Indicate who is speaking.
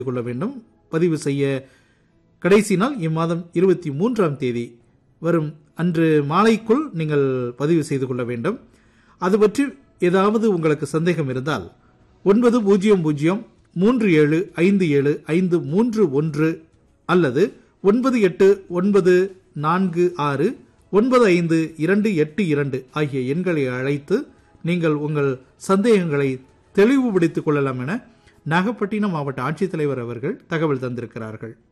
Speaker 1: கொள்ள வேண்டும் பதிவு செய்ய கடைசி நாள் இம்மாதம் இருபத்தி மூன்றாம் தேதி வரும் அன்று மாலைக்குள் நீங்கள் பதிவு செய்து கொள்ள வேண்டும் அது பற்றி ஏதாவது உங்களுக்கு சந்தேகம் இருந்தால் ஒன்பது பூஜ்ஜியம் பூஜ்ஜியம் மூன்று ஏழு ஐந்து ஏழு ஐந்து மூன்று ஒன்று அல்லது ஒன்பது எட்டு ஒன்பது நான்கு ஆறு ஒன்பது ஐந்து இரண்டு எட்டு இரண்டு ஆகிய எண்களை அழைத்து நீங்கள் உங்கள் சந்தேகங்களை தெளிவுபடுத்திக் கொள்ளலாம் என நாகப்பட்டினம் மாவட்ட ஆட்சித்தலைவர் அவர்கள் தகவல் தந்திருக்கிறார்கள்